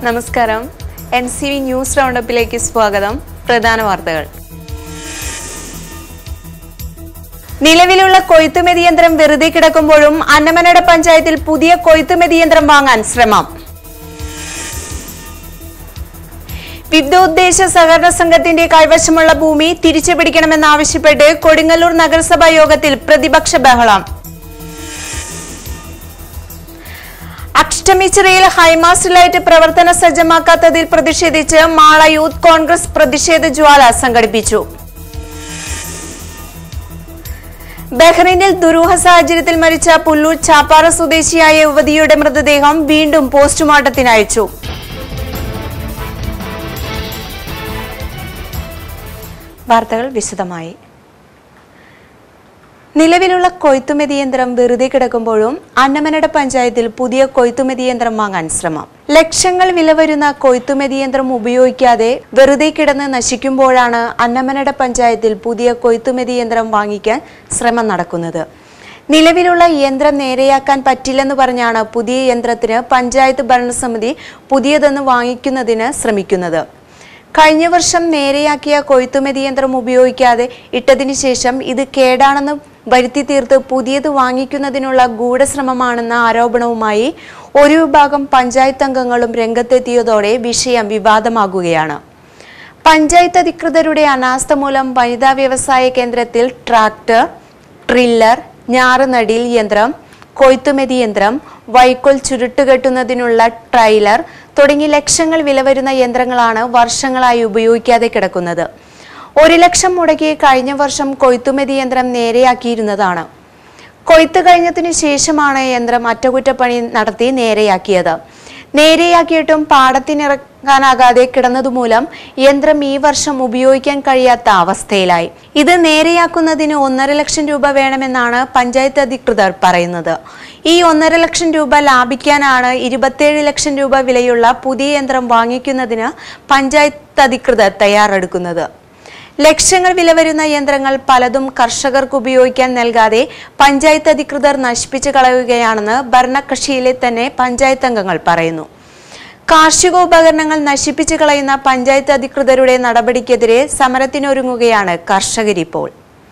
നമസ്കാരം N C V news റൗണ്ടപ്പിലേക്ക് സ്വാഗതം പ്രധാന വാർത്തകൾ നിലവിലുള്ള കൊയ്ത്തുമെതി യന്ത്രം വെറുതെ കിടക്കുമ്പോഴും അന്നമനട പഞ്ചായത്തിൽ പുതിയ കൊയ്ത്തുമെതി യന്ത്രം വാങ്ങാൻ ശ്രമം വിവിധോദ്ദേശ സഹകരണ സംഘത്തിന്റെ കൈവശമുള്ള ഭൂമി തിരിച്ചുപിടിക്കണമെന്നാവശ്യപ്പെട്ട് കൊടുങ്ങല്ലൂർ നഗരസഭാ യോഗത്തിൽ പ്രതിപക്ഷ ബഹളം അഷ്ടമിച്ചിറയിൽ ഹൈമാസ്റ്റ് ലൈറ്റ് പ്രവർത്തന സജ്ജമാക്കാത്തതിൽ പ്രതിഷേധിച്ച് മാള യൂത്ത് കോൺഗ്രസ് പ്രതിഷേധ ജ്വാല സംഘടിപ്പിച്ചു ബഹ്റൈനിൽ ദുരൂഹ സാഹചര്യത്തിൽ മരിച്ച പുല്ലൂർ ചാപ്പാറ സ്വദേശിയായ യുവതിയുടെ മൃതദേഹം വീണ്ടും പോസ്റ്റ്മോർട്ടത്തിന് അയച്ചു വാർത്തകൾ വിശദമായി നിലവിലുള്ള കൊയ്ത്തുമെതി യന്ത്രം വെറുതെ കിടക്കുമ്പോഴും അന്നമനട പഞ്ചായത്തിൽ പുതിയ കൊയ്ത്തുമെതി യന്ത്രം വാങ്ങാൻ ശ്രമം ലക്ഷങ്ങൾ വില വരുന്ന കൊയ്ത്തുമെതി യന്ത്രം ഉപയോഗിക്കാതെ വെറുതെ കിടന്ന് നശിക്കുമ്പോഴാണ് അന്നമനട പഞ്ചായത്തിൽ പുതിയ കൊയ്ത്തുമെതി യന്ത്രം വാങ്ങിക്കാൻ ശ്രമം നടക്കുന്നത് നിലവിലുള്ള യന്ത്രം നേരെയാക്കാൻ പറ്റില്ലെന്ന് പറഞ്ഞാണ് പുതിയ യന്ത്രത്തിന് പഞ്ചായത്ത് ഭരണസമിതി പുതിയതെന്ന് വാങ്ങിക്കുന്നതിന് ശ്രമിക്കുന്നത് കഴിഞ്ഞ വർഷം നേരെയാക്കിയ കൊയ്ത്തുമെതി യന്ത്രം ഉപയോഗിക്കാതെ ഇട്ടതിനു ശേഷം ഇത് കേടാണെന്ന് വരുത്തി തീർത്ത് പുതിയത് വാങ്ങിക്കുന്നതിനുള്ള ഗൂഢശ്രമമാണെന്ന ആരോപണവുമായി ഒരു വിഭാഗം പഞ്ചായത്ത് അംഗങ്ങളും രംഗത്തെത്തിയതോടെ വിഷയം വിവാദമാകുകയാണ് പഞ്ചായത്ത് അധികൃതരുടെ അനാസ്ഥ മൂലം വനിതാ വ്യവസായ കേന്ദ്രത്തിൽ ട്രാക്ടർ ട്രില്ലർ ഞാറുനടിൽ യന്ത്രം കൊയ്ത്തുമെതി യന്ത്രം വൈക്കോൽ ചുരുട്ടുകെട്ടുന്നതിനുള്ള ട്രailer തുടങ്ങി ലക്ഷങ്ങൾ വില വരുന്ന യന്ത്രങ്ങളാണ് വർഷങ്ങളായി ഉപയോഗിക്കാതെ കിടക്കുന്നത് ഒരു ലക്ഷം മുടക്കി കഴിഞ്ഞ വർഷം കൊയ്ത്തുമെതി യന്ത്രം നേരെയാക്കിയിരുന്നതാണ് കൊയ്ത്ത് കഴിഞ്ഞതിനു ശേഷമാണ് യന്ത്രം അറ്റകുറ്റപ്പണി നടത്തി നേരെയാക്കിയത് നേരെയാക്കിയിട്ടും പാടത്തിനിറക്കാനാകാതെ കിടന്നതുമൂലം യന്ത്രം ഈ വർഷം ഉപയോഗിക്കാൻ കഴിയാത്ത അവസ്ഥയിലായി ഇത് നേരെയാക്കുന്നതിന് ഒന്നര ലക്ഷം രൂപ വേണമെന്നാണ് പഞ്ചായത്ത് അധികൃതർ പറയുന്നത് ഈ ഒന്നര ലക്ഷം രൂപ ലാഭിക്കാനാണ് ഇരുപത്തേഴ് ലക്ഷം രൂപ വിലയുള്ള പുതിയ യന്ത്രം വാങ്ങിക്കുന്നതിന് പഞ്ചായത്ത് അധികൃതർ തയ്യാറെടുക്കുന്നത് ലക്ഷങ്ങൾ വില വരുന്ന യന്ത്രങ്ങൾ പലതും കർഷകർക്ക് ഉപയോഗിക്കാൻ നൽകാതെ പഞ്ചായത്ത് അധികൃതർ നശിപ്പിച്ചു കളയുകയാണെന്ന് ഭരണകക്ഷിയിലെ തന്നെ പഞ്ചായത്ത് അംഗങ്ങൾ പറയുന്നു കാർഷികോപകരണങ്ങൾ നശിപ്പിച്ചു കളയുന്ന പഞ്ചായത്ത് അധികൃതരുടെ നടപടിക്കെതിരെ സമരത്തിനൊരുങ്ങുകയാണ് കർഷകരിപ്പോൾ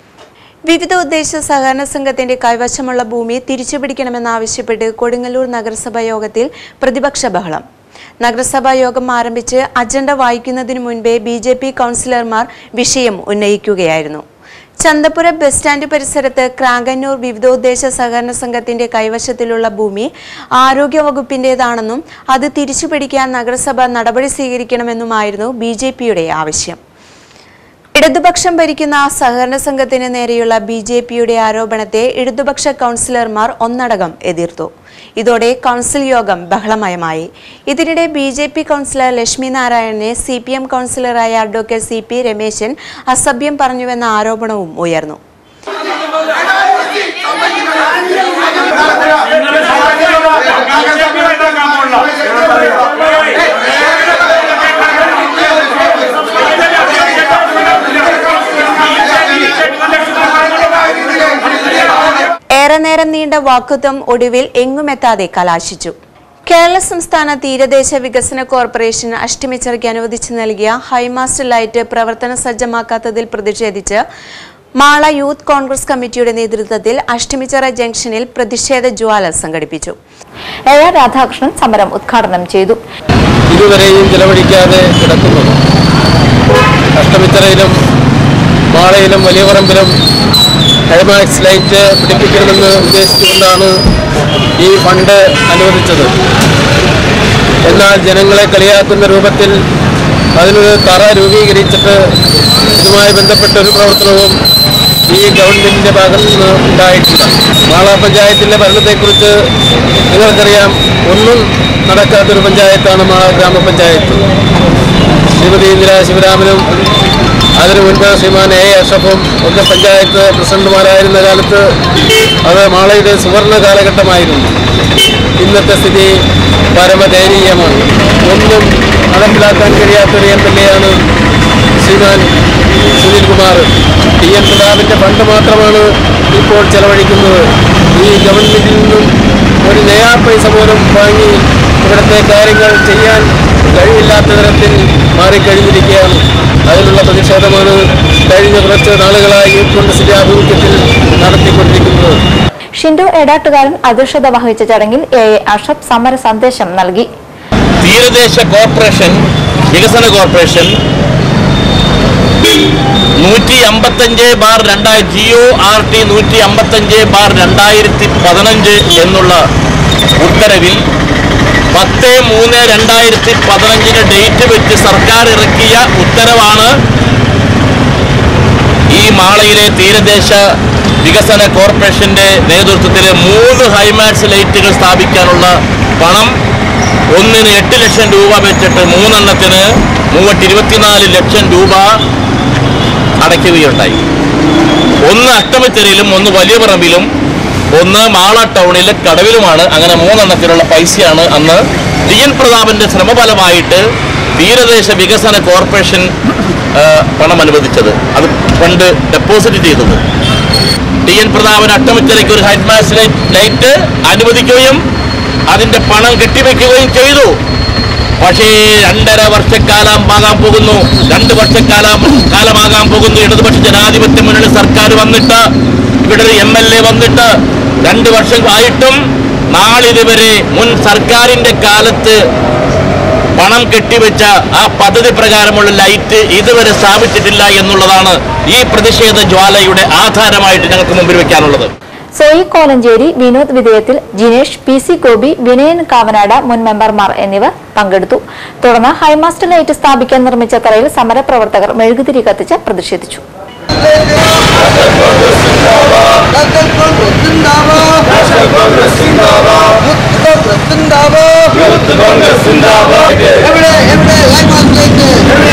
വിവിധ ഉദ്ദേശ സഹകരണ സംഘത്തിന്റെ കൈവശമുള്ള ഭൂമി തിരിച്ചുപിടിക്കണമെന്നാവശ്യപ്പെട്ട് കൊടുങ്ങല്ലൂർ നഗരസഭാ യോഗത്തിൽ പ്രതിപക്ഷ ബഹളം നഗരസഭാ യോഗം ആരംഭിച്ച് അജണ്ട വായിക്കുന്നതിനു മുൻപേ ബി ജെ പി കൗൺസിലർമാർ വിഷയം ഉന്നയിക്കുകയായിരുന്നു ചന്തപുര ബസ് സ്റ്റാൻഡ് പരിസരത്ത് ക്രാങ്കന്നൂർ വിവിധോദ്ദേശ സഹകരണ സംഘത്തിന്റെ കൈവശത്തിലുള്ള ഭൂമി ആരോഗ്യ വകുപ്പിന്റേതാണെന്നും അത് തിരിച്ചുപിടിക്കാൻ നഗരസഭ നടപടി സ്വീകരിക്കണമെന്നുമായിരുന്നു ബി ആവശ്യം ഇടതുപക്ഷം ഭരിക്കുന്ന സഹകരണ സംഘത്തിന് നേരെയുള്ള ബി ജെ പിയുടെ ആരോപണത്തെ ഇടതുപക്ഷ കൗൺസിലർമാർ ഒന്നടങ്കം എതിർത്തു ഇതോടെ കൗൺസിൽ യോഗം ബഹളമയമായി ഇതിനിടെ B J P councillor Lakshmi നാരായണനെ സി പി എം കൗൺസിലറായ അഡ്വക്കേറ്റ് സി പി രമേശൻ അസഭ്യം പറഞ്ഞുവെന്ന ആരോപണവും ഉയർന്നു ഏറെ നേരം നീണ്ട വാക്കുത്വം ഒടുവിൽ എങ്ങുമെത്താതെ കലാശിച്ചു കേരള സംസ്ഥാന തീരദേശ വികസന കോർപ്പറേഷൻ അഷ്ടിമിച്ചറയ്ക്ക് അനുവദിച്ചു നൽകിയ ഹൈമാസ്റ്റ് ലൈറ്റ് പ്രവർത്തന സജ്ജമാക്കാത്തതിൽ പ്രതിഷേധിച്ച് മാള യൂത്ത് കോൺഗ്രസ് കമ്മിറ്റിയുടെ നേതൃത്വത്തിൽ അഷ്ടിമിച്ചറ ജംഗ്ഷനിൽ പ്രതിഷേധ ജ്വാല സംഘടിപ്പിച്ചു എ ആർ രാധാകൃഷ്ണൻ സമരം ഉദ്ഘാടനം ചെയ്തു ഇതുവരെയും ചെലവഴിക്കാതെ കിടക്കുന്നത് അഷ്ടമിത്തറയിലും മാളയിലും വലിയ പറമ്പിലും ഹൈമാക്സ് ലൈറ്റ് പിടിപ്പിക്കണമെന്ന് ഉദ്ദേശിച്ചുകൊണ്ടാണ് ഈ ഫണ്ട് അനുവദിച്ചത് എന്നാൽ ജനങ്ങളെ കളിയാക്കുന്ന രൂപത്തിൽ അതിനൊരു തറ രൂപീകരിച്ചിട്ട് ഇതുമായി ബന്ധപ്പെട്ട ഒരു പ്രവർത്തനവും ഈ ഗവൺമെന്റിന്റെ ഭാഗത്തു നിന്ന് ഉണ്ടായിട്ടില്ല മാള പഞ്ചായത്തിലെ ഭരണത്തെക്കുറിച്ച് നിങ്ങൾക്കറിയാം ഒന്നും നടക്കാത്തൊരു പഞ്ചായത്താണ് മാള ഗ്രാമപഞ്ചായത്ത് ശ്രീമതി ഇന്ദിര ശിവരാമനും അതിനു മുൻപ് ശ്രീമാൻ എ അഷഫും ഒക്കെ പഞ്ചായത്ത് പ്രസിഡന്റുമാരായിരുന്ന കാലത്ത് അത് മാളയുടെ സുവർണ കാലഘട്ടമായിരുന്നു ഇന്നത്തെ സ്ഥിതി പരമദയനീയമാണ് ഒന്നും നടപ്പിലാക്കാൻ കഴിയാത്തൊരു എം എൽ എ ആണ് ശ്രീമാൻ സുനിൽ കുമാർ ടി എൻ പ്രതാപിന്റെ ഫണ്ട് മാത്രമാണ് ഇപ്പോൾ ചെലവഴിക്കുന്നത് ഈ ഗവൺമെന്റിൽ നിന്നും ഒരു നയാ പൈസ പോലും വാങ്ങി ഇവിടുത്തെ കാര്യങ്ങൾ ചെയ്യാൻ കഴിവില്ലാത്ത തരത്തിൽ മാറിക്കഴിഞ്ഞിരിക്കുകയാണ് അതിനുള്ള പ്രതിഷേധമാണ് കഴിഞ്ഞ കുറച്ച് നാളുകളായി യൂത്ത് കോൺഗ്രസിന്റെ ആഭിമുഖ്യത്തിൽ നടത്തിക്കൊണ്ടിരിക്കുന്നത് ഷിൻഡോ എടാട്ടുകാരൻ അധ്യക്ഷത വഹിച്ച ചടങ്ങിൽ എ എ അഷഫ് സമര സന്ദേശം നൽകി തീരദേശ കോർപ്പറേഷൻ വികസന കോർപ്പറേഷൻ നൂറ്റി അമ്പത്തഞ്ച് ബാർ രണ്ടായി ജിഒ ആർ ടി നൂറ്റി അമ്പത്തഞ്ച് ബാർ രണ്ടായിരത്തി പതിനഞ്ച് എന്നുള്ള ഉത്തരവിൽ പത്ത് മൂന്ന് രണ്ടായിരത്തി പതിനഞ്ചിന് ഡേറ്റ് വെച്ച് സർക്കാർ ഇറക്കിയ ഉത്തരവാണ് ഈ മാളയിലെ തീരദേശ വികസന കോർപ്പറേഷന്റെ നേതൃത്വത്തിൽ മൂന്ന് ഹൈമാക്സ് ലൈറ്റുകൾ സ്ഥാപിക്കാനുള്ള പണം ഒന്നിന് എട്ട് ലക്ഷം രൂപ വെച്ചിട്ട് മൂന്നെണ്ണത്തിന് മൂവട്ട് ഇരുപത്തിനാല് ലക്ഷം രൂപ അടയ്ക്കുകയുണ്ടായി ഒന്ന് അഷ്ടമിച്ചെറിയിലും ഒന്ന് വലിയ പറമ്പിലും ഒന്ന് മാള ടൗണിലെ കടവിലുമാണ് അങ്ങനെ മൂന്നെണ്ണത്തിലുള്ള പൈസയാണ് അന്ന് ടി എൻ പ്രതാപന്റെ ശ്രമഫലമായിട്ട് തീരദേശ വികസന കോർപ്പറേഷൻ ആ, പണം അനുവദിച്ചത് അത് ഫണ്ട് ഡെപ്പോസിറ്റ് ചെയ്തത് ടി എൻ പ്രതാപൻ അട്ടമിച്ചലയ്ക്ക് ഒരു ഹെഡ്മാസ് ലൈറ്റ് അനുവദിക്കുകയും അതിന്റെ പണം കെട്ടിവെക്കുകയും ചെയ്തു പക്ഷേ രണ്ടര വർഷക്കാലം ആകാൻ പോകുന്നു രണ്ട് വർഷക്കാലം കാലമാകാൻ പോകുന്നു ഇടതുപക്ഷ ജനാധിപത്യ മുന്നണി സർക്കാർ വന്നിട്ട് ഇവിടെ ഒരു എം എൽ എ വന്നിട്ട് രണ്ട് വർഷം ആയിട്ടും നാളിതുവരെ മുൻ സർക്കാരിന്റെ കാലത്ത് പണം കെട്ടിവെച്ച ആ പദ്ധതി പ്രകാരമുള്ള ലൈറ്റ് ഇതുവരെ സ്ഥാപിച്ചിട്ടില്ല എന്നുള്ളതാണ് ഈ പ്രതിഷേധ ജ്വാലയുടെ ആധാരമായിട്ട് ഞങ്ങൾക്ക് മുമ്പിൽ വെക്കാനുള്ളത് സോയി കോലഞ്ചേരി വിനോദ് വിധേയത്തിൽ ജിനേഷ് പി സി ഗോപി വിനയൻ കാവനാട് മുൻ മെമ്പർമാർ എന്നിവർ പങ്കെടുത്തു തുടർന്ന് ഹൈമാസ്റ്റ് ലൈറ്റ് സ്ഥാപിക്കാൻ നിർമ്മിച്ച തറയിൽ സമരപ്രവർത്തകർ മെഴുകുതിരി കത്തിച്ച് പ്രതിഷേധിച്ചു നാഷണൽ കോൺഗ്രസ് സിന്ദാബാദ് യൂത്ത് കോൺഗ്രസ് സിന്ദാബാദ് എവിടെ എവിടെ ലൈമാസിലേക്ക്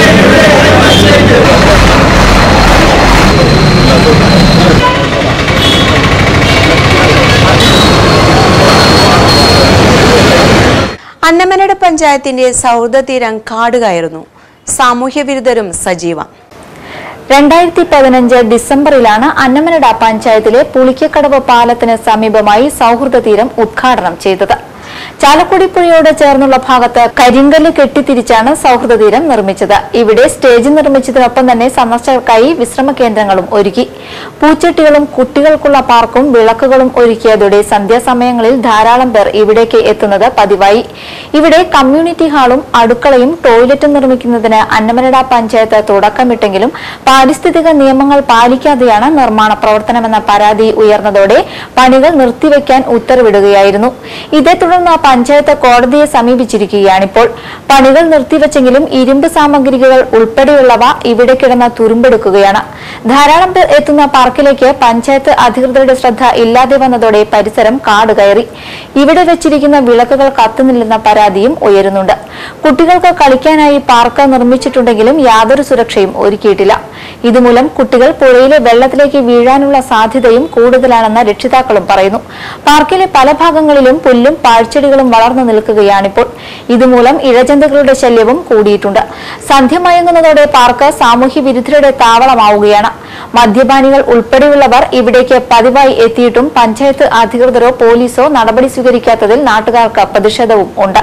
അന്നമനട പഞ്ചായത്തിന്റെ സൗഹൃദ തീരം കാടുകയറുന്നു സാമൂഹ്യ വിരുദ്ധരും സജീവം രണ്ടായിരത്തി പതിനഞ്ച് ഡിസംബറിലാണ് അന്നമനട പഞ്ചായത്തിലെ പുളിക്കക്കടവ് പാലത്തിന് സമീപമായി സൗഹൃദ തീരം ഉദ്ഘാടനം ചെയ്തത് ചാലക്കുടി പുഴയോട് ചേർന്നുള്ള ഭാഗത്ത് കരിങ്കല്ല് കെട്ടിത്തിരിച്ചാണ് സൗഹൃദ തീരം നിർമ്മിച്ചത് ഇവിടെ സ്റ്റേജ് നിർമ്മിച്ചതിനൊപ്പം തന്നെ സന്ദർശകർക്കായി വിശ്രമ കേന്ദ്രങ്ങളും ഒരുക്കി പൂച്ചട്ടികളും കുട്ടികൾക്കുള്ള പാർക്കും വിളക്കുകളും ഒരുക്കിയതോടെ സന്ധ്യാസമയങ്ങളിൽ ധാരാളം പേർ ഇവിടേക്ക് എത്തുന്നത് പതിവായി ഇവിടെ കമ്മ്യൂണിറ്റി ഹാളും അടുക്കളയും ടോയ്ലറ്റും നിർമ്മിക്കുന്നതിന് അന്നമനട പഞ്ചായത്ത് തുടക്കമിട്ടെങ്കിലും പാരിസ്ഥിതിക നിയമങ്ങൾ പാലിക്കാതെയാണ് നിർമ്മാണ പ്രവർത്തനമെന്ന പരാതി ഉയർന്നതോടെ പണികൾ നിർത്തിവെക്കാൻ ഉത്തരവിടുകയായിരുന്നു ഇതേ തുടർന്ന് പഞ്ചായത്ത് കോടതിയെ സമീപിച്ചിരിക്കുകയാണിപ്പോൾ പണികൾ നിർത്തിവെച്ചെങ്കിലും ഇരുമ്പ് സാമഗ്രികൾ ഉൾപ്പെടെയുള്ളവ ഇവിടെ കിടന്ന് തുരുമ്പെടുക്കുകയാണ് ധാരാളം പേർ എത്തുന്ന പാർക്കിലേക്ക് പഞ്ചായത്ത് അധികൃതരുടെ ശ്രദ്ധ ഇല്ലാതെ വന്നതോടെ പരിസരം കാട് കയറി ഇവിടെ വെച്ചിരിക്കുന്ന വിളക്കുകൾ കത്തുന്നില്ലെന്ന പരാതിയും ഉയരുന്നുണ്ട് കുട്ടികൾക്ക് കളിക്കാനായി പാർക്ക് നിർമ്മിച്ചിട്ടുണ്ടെങ്കിലും യാതൊരു സുരക്ഷയും ഒരുക്കിയിട്ടില്ല ഇതുമൂലം കുട്ടികൾ പുഴയിലെ വെള്ളത്തിലേക്ക് വീഴാനുള്ള സാധ്യതയും കൂടുതലാണെന്ന് രക്ഷിതാക്കളും പറയുന്നു പാർക്കിലെ പല ഭാഗങ്ങളിലും പുല്ലും പാഴ്ചെടികളും വളർന്നു നിൽക്കുകയാണിപ്പോൾ ഇതുമൂലം ഇഴജന്തുക്കളുടെ ശല്യവും കൂടിയിട്ടുണ്ട് സന്ധ്യ മയങ്ങുന്നതോടെ പാർക്ക് സാമൂഹ്യ വിരുദ്ധരുടെ താവളമാവുകയാണ് മദ്യപാനികൾ ഉൾപ്പെടെയുള്ളവർ ഇവിടേക്ക് പതിവായി എത്തിയിട്ടും പഞ്ചായത്ത് അധികൃതരോ പോലീസോ നടപടി സ്വീകരിക്കാത്തതിൽ നാട്ടുകാർക്ക് പ്രതിഷേധവും ഉണ്ട്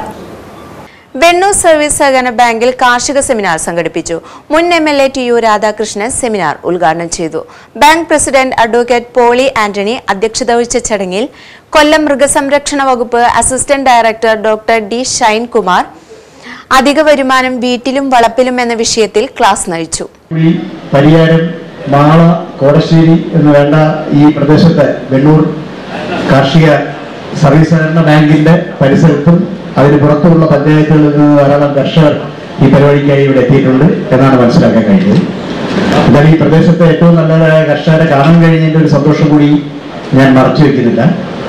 വെണ്ണൂർ സർവീസ് സഹകരണ ബാങ്കിൽ കാർഷിക സെമിനാർ സംഘടിപ്പിച്ചു മുൻ M L A T U Radhakrishnan seminar ഉദ്ഘാടനം ചെയ്തു bank president advocate Poly Antony അധ്യക്ഷത വഹിച്ച ചടങ്ങിൽ കൊല്ലം മൃഗസംരക്ഷണ വകുപ്പ് assistant director doctor D Shine Kumar അധിക വരുമാനം വീട്ടിലും വളപ്പിലും എന്ന വിഷയത്തിൽ ക്ലാസ് നയിച്ചു ഈ പരിയാരം മാള കോടശ്ശേരി എന്ന് വേണ്ട ഈ പ്രദേശത്തെ വെണ്ണൂർ കാർഷിക സർവീസ് സഹകരണ ബാങ്കിന്റെ പരിസരത്തും അതിന് പുറത്തുമുള്ള പഞ്ചായത്തുകളിൽ നിന്ന് ധാരാളം കർഷകർ ഈ പരിപാടിക്കായി ഇവിടെ എത്തിയിട്ടുണ്ട് എന്നാണ് മനസ്സിലാക്കാൻ കഴിഞ്ഞത് എന്നാൽ ഈ പ്രദേശത്തെ ഏറ്റവും നല്ലതായ കർഷകരെ കാണാൻ കഴിഞ്ഞതിന്റെ ഒരു സന്തോഷം കൂടി ഞാൻ മറച്ചു വെക്കുന്നില്ല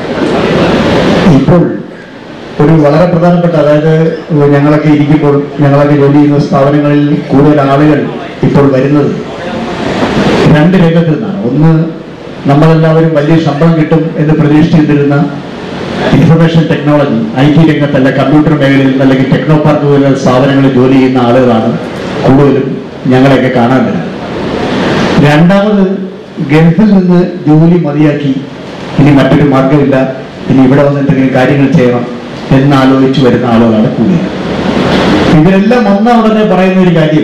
ഇപ്പോൾ ഒരു വളരെ പ്രധാനപ്പെട്ട അതായത് ഞങ്ങളൊക്കെ ഇരിക്കുമ്പോൾ ഞങ്ങളൊക്കെ ജോലി ചെയ്യുന്ന സ്ഥാപനങ്ങളിൽ കൂടുതൽ ആളുകൾ ഇപ്പോൾ വരുന്നത് രണ്ട് രംഗത്തിൽ നിന്നാണ് ഒന്ന് നമ്മളെല്ലാവരും വലിയ ശമ്പളം കിട്ടും എന്ന് പ്രതീക്ഷിച്ചിരുന്ന ഇൻഫർമേഷൻ ടെക്നോളജി ഐ ടി രംഗത്തല്ല കമ്പ്യൂട്ടർ മേഖലയിൽ അല്ലെങ്കിൽ ടെക്നോ പാർക്ക് പോലുള്ള സ്ഥാപനങ്ങളിൽ ജോലി ചെയ്യുന്ന ആളുകളാണ് കൂടുതലും ഞങ്ങളെയൊക്കെ കാണാൻ വരുന്നത് രണ്ടാമത് ഗൾഫിൽ നിന്ന് ജോലി മതിയാക്കി ഇനി മറ്റൊരു മാർഗമില്ല ഇനി ഇവിടെ വന്ന് എന്തെങ്കിലും കാര്യങ്ങൾ ചെയ്യണം എന്നാലോചിച്ച് വരുന്ന ആളുകളാണ് കൂടുതൽ ഇവരെല്ലാം വന്ന ഉടനെ പറയുന്ന ഒരു കാര്യം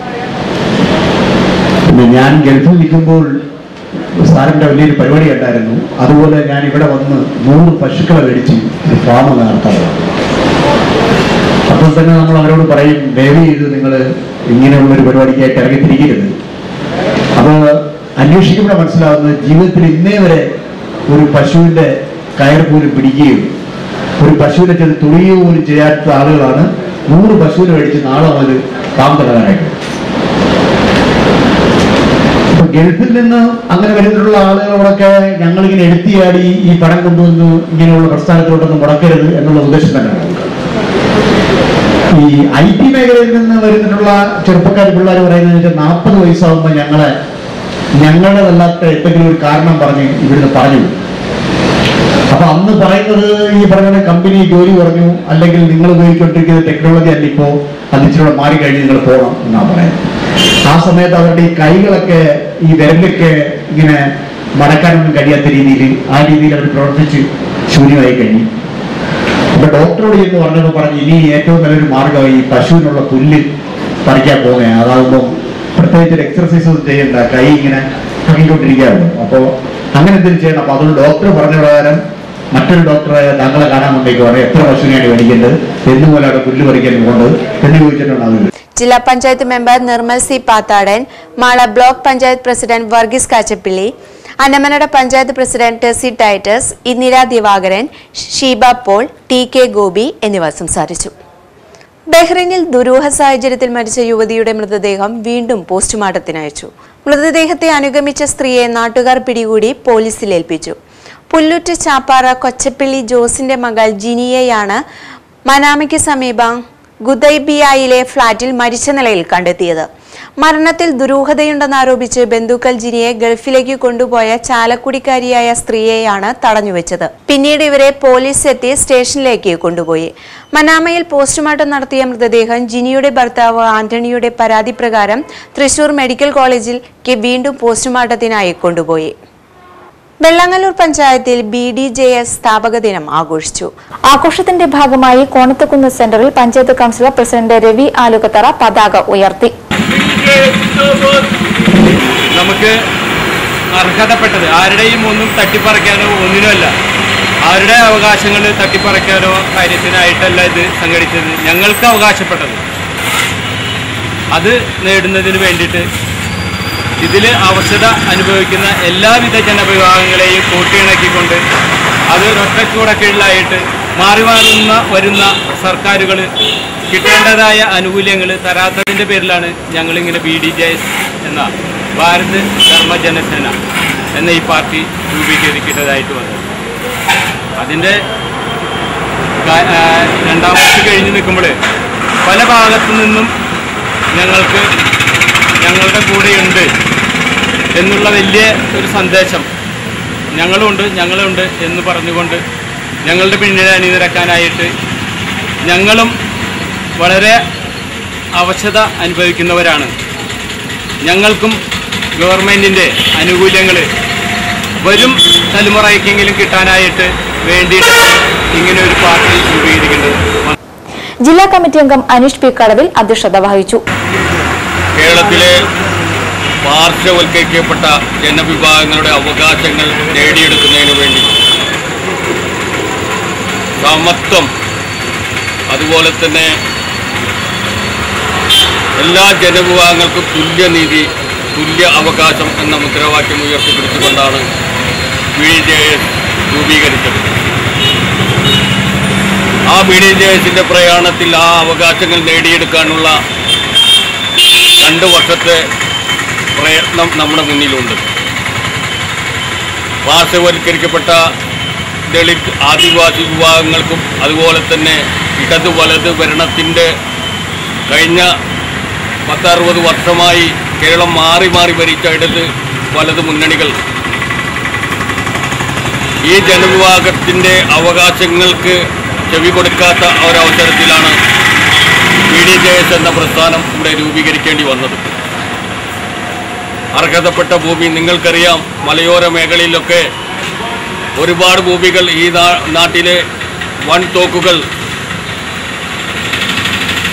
പിന്നെ ഞാൻ ഗൾഫിൽ നിൽക്കുമ്പോൾ സാറിന്റെ വലിയൊരു പരിപാടി ഉണ്ടായിരുന്നു അതുപോലെ ഞാൻ ഇവിടെ വന്ന് നൂറ് പശുക്കളെ മേടിച്ച് ഒരു ഫാം നടത്താറുണ്ട് അപ്പോൾ തന്നെ നമ്മൾ അവരോട് പറയും ദയവ് ചെയ്ത് നിങ്ങൾ ഇങ്ങനെയുള്ള ഒരു പരിപാടിക്കായിട്ട് ഇറങ്ങിത്തിരിക്കരുത് അപ്പോൾ അന്വേഷിക്കുമ്പോൾ മനസ്സിലാവുന്നത് ജീവിതത്തിൽ ഇന്നേ വരെ ഒരു പശുവിന്റെ കയർ പോലും പിടിക്കുകയും ഒരു പശുവിനെ ചെന്ന് തുണിയുകയോ പോലും ചെയ്യാത്ത ആളുകളാണ് നൂറ് പശുവിനെ മേടിച്ച് നാളെ മുതൽ ഫാം തുടങ്ങാനായിട്ട് അപ്പൊ ഗൾഫിൽ നിന്ന് അങ്ങനെ വരുന്നിട്ടുള്ള ആളുകളോടൊക്കെ ഞങ്ങളിങ്ങനെ എടുത്തിയാടി ഈ പണം കൊണ്ടുവന്ന് ഇങ്ങനെയുള്ള പ്രസ്ഥാനത്തിലോട്ടൊന്നും മുടക്കരുത് എന്നുള്ള ഉദ്ദേശം തന്നെയാണ് ഈ ഐ ടി മേഖലയിൽ നിന്ന് വരുന്നിട്ടുള്ള ചെറുപ്പക്കാർ പിള്ളേർ പറയുന്നത് വെച്ചാൽ നാൽപ്പത് വയസ്സാകുമ്പോൾ ഞങ്ങളെ ഞങ്ങളുടേതല്ലാത്ത എന്തെങ്കിലും ഒരു കാരണം പറഞ്ഞ് ഇവിടുന്ന് പറഞ്ഞു വിടും. അപ്പൊ അന്ന് പറയുന്നത് ഈ പറഞ്ഞ കമ്പനി ജോലി പറഞ്ഞു അല്ലെങ്കിൽ നിങ്ങൾ ഉപയോഗിച്ചുകൊണ്ടിരിക്കുന്ന ടെക്നോളജി അല്ല ഇപ്പോ അത് ഇച്ചിരി മാറി കഴിഞ്ഞ് നിങ്ങൾ പോകണം എന്നാ പറയുന്നത് ആ സമയത്ത് അവരുടെ ഈ കൈകളൊക്കെ ഈ വിരലൊക്കെ ഇങ്ങനെ മടക്കാനൊന്നും കഴിയാത്ത രീതിയിൽ ആ രീതിയിൽ അവർ പ്രവർത്തിച്ച് ശൂന്യമായി കഴിഞ്ഞു അപ്പൊ ഡോക്ടറോട് എന്ന് പറഞ്ഞപ്പോ പറഞ്ഞു ഇനി ഏറ്റവും നല്ലൊരു മാർഗമായി ഈ പശുവിനുള്ള പുല്ല് പറിക്കാൻ പോകുക അതാകുമ്പോൾ പ്രത്യേകിച്ച് ഒരു എക്സർസൈസ് ഒന്നും ചെയ്യണ്ട കൈ ഇങ്ങനെ ആക്കിക്കൊണ്ടിരിക്കുകയുള്ളൂ അപ്പോൾ അങ്ങനെ എന്തെങ്കിലും ചെയ്യണം അപ്പൊ അതുകൊണ്ട് ഡോക്ടർ പറഞ്ഞ പ്രകാരം മറ്റൊരു ഡോക്ടറെ താങ്കളെ കാണാൻ കൊണ്ടേക്ക് പറയാം എത്ര പശുവിനെയാണ് മേടിക്കേണ്ടത് എന്ന് പോലെ അവിടെ പുല്ല് പറിക്കാൻ കൊണ്ട് എന്ന് ചോദിച്ചിട്ടുണ്ട് അവർ ജില്ലാ panchayat member Nirmal C Pathadan Mala block panchayat president Varghese Kachappilly Annamanada panchayat president Tessy Titus Indira Divakaran Sheeba Paul T K Gopi എന്നിവർ സംസാരിച്ചു ബഹ്റൈനിൽ ദുരൂഹ സാഹചര്യത്തിൽ മരിച്ച യുവതിയുടെ മൃതദേഹം വീണ്ടും പോസ്റ്റ്മോർട്ടത്തിന് അയച്ചു മൃതദേഹത്തെ അനുഗമിച്ച സ്ത്രീയെ നാട്ടുകാർ പിടികൂടി പോലീസിൽ ഏൽപ്പിച്ചു പുല്ലുറ്റ് ചാപ്പാറ കൊച്ചപ്പള്ളി ജോസിന്റെ മകൾ ജിനിയെയാണ് മനാമയ്ക്ക് സമീപം ഗുദൈബിയായിലെ ഫ്ളാറ്റിൽ മരിച്ച നിലയിൽ കണ്ടെത്തിയത് മരണത്തിൽ ദുരൂഹതയുണ്ടെന്നാരോപിച്ച് ബന്ധുക്കൾ ജിനിയെ ഗൾഫിലേക്ക് കൊണ്ടുപോയ ചാലക്കുടിക്കാരിയായ സ്ത്രീയെയാണ് തടഞ്ഞുവെച്ചത് പിന്നീട് ഇവരെ പോലീസ് എത്തി സ്റ്റേഷനിലേക്ക് കൊണ്ടുപോയി മനാമയിൽ പോസ്റ്റ്മോർട്ടം നടത്തിയ മൃതദേഹം ജിനിയുടെ ഭർത്താവ് ആന്റണിയുടെ പരാതി പ്രകാരം തൃശൂർ മെഡിക്കൽ കോളേജിലേക്ക് വീണ്ടും പോസ്റ്റ്മോർട്ടത്തിനായി കൊണ്ടുപോയി വെള്ളങ്ങല്ലൂർ പഞ്ചായത്തിൽ ബി ഡി ജെ എസ് സ്ഥാപക ദിനം ആഘോഷിച്ചു ആഘോഷത്തിന്റെ ഭാഗമായി കോണത്തുകുന്ന് സെന്ററിൽ പഞ്ചായത്ത് കൌൺസിലർ പ്രസിഡന്റ് രവി ആലുകത്തറ പതാക ഉയർത്തി നമുക്ക് അർഹതപ്പെട്ടത് ആരുടെയും ഒന്നും തട്ടിപ്പറിക്കാനോ ഒന്നിനുമല്ല അവരുടെ അവകാശങ്ങൾ തട്ടിപ്പറിക്കാനോ കാര്യത്തിനായിട്ടല്ല ഇത് സംഘടിച്ചത് ഞങ്ങൾക്ക് അവകാശപ്പെട്ടത് അത് നേടുന്നതിന് വേണ്ടിയിട്ട് ഇതിൽ അവശത അനുഭവിക്കുന്ന എല്ലാവിധ ജനവിഭാഗങ്ങളെയും കൂട്ടിയിണക്കിക്കൊണ്ട് അത് ഒറ്റക്കൂടക്കീഴിലായിട്ട് മാറി മാറുന്ന വരുന്ന സർക്കാരുകൾ കിട്ടേണ്ടതായ ആനുകൂല്യങ്ങൾ തരാത്തതിൻ്റെ പേരിലാണ് ഞങ്ങളിങ്ങനെ ബി ഡി ജെ എസ് എന്ന ഭാരത് ധർമ്മ ജനസേന എന്ന ഈ പാർട്ടി രൂപീകരിക്കേണ്ടതായിട്ട് വന്നത് അതിൻ്റെ കാ- ആ, രണ്ടാം വർഷം കഴിഞ്ഞ് നിൽക്കുമ്പോൾ പല ഭാഗത്തു നിന്നും ഞങ്ങൾക്ക് ഞങ്ങളുടെ കൂടെയുണ്ട് എന്നുള്ള വലിയ ഒരു സന്ദേശം ഞങ്ങളുണ്ട് ഞങ്ങളുണ്ട് എന്ന് പറഞ്ഞുകൊണ്ട് ഞങ്ങളുടെ പിന്നിൽ അണിനിരക്കാനായിട്ട് ഞങ്ങളും വളരെ അവശത അനുഭവിക്കുന്നവരാണ് ഞങ്ങൾക്കും ഗവൺമെൻറ്റിൻ്റെ ആനുകൂല്യങ്ങൾ വരും തലമുറയ്ക്കെങ്കിലും കിട്ടാനായിട്ട് വേണ്ടിയിട്ട് ഇങ്ങനെ ഒരു പാർട്ടി രൂപീകരിക്കേണ്ടത് ജില്ലാ കമ്മിറ്റി അംഗം അനീഷ് പി കടവിൽ അധ്യക്ഷത വഹിച്ചു കേരളത്തിലെ പാർശ്വവൽക്കരിക്കപ്പെട്ട ജനവിഭാഗങ്ങളുടെ അവകാശങ്ങൾ നേടിയെടുക്കുന്നതിന് വേണ്ടി സമത്വം അതുപോലെ തന്നെ എല്ലാ ജനവിഭാഗങ്ങൾക്കും തുല്യനീതി തുല്യ അവകാശം എന്ന മുദ്രാവാക്യം ഉയർത്തിപ്പിടിച്ചുകൊണ്ടാണ് ബി ജെ എസ് രൂപീകരിച്ചത് ആ ബി ഡി ജെ എസിൻ്റെ പ്രയാണത്തിൽ ആ അവകാശങ്ങൾ നേടിയെടുക്കാനുള്ള രണ്ട് വർഷത്തെ പ്രയത്നം നമ്മുടെ മുന്നിലുണ്ട് പാർശ്വവൽക്കരിക്കപ്പെട്ട ദളിത് ആദിവാസി വിഭാഗങ്ങൾക്കും അതുപോലെ തന്നെ ഇടത് വലത് ഭരണത്തിൻ്റെ കഴിഞ്ഞ പത്തറുപത് വർഷമായി കേരളം മാറി മാറി ഭരിച്ച ഇടത് വലത് മുന്നണികൾ ഈ ജനവിഭാഗത്തിൻ്റെ അവകാശങ്ങൾക്ക് ചെവി കൊടുക്കാത്ത ഒരവസരത്തിലാണ് ബി ഡി ജെ എസ് എന്ന പ്രസ്ഥാനം ഇവിടെ രൂപീകരിക്കേണ്ടി വന്നത് അർഹതപ്പെട്ട ഭൂമി നിങ്ങൾക്കറിയാം മലയോര മേഖലയിലൊക്കെ ഒരുപാട് ഭൂമികൾ ഈ നാ- നാട്ടിലെ വൻ തോക്കുകൾ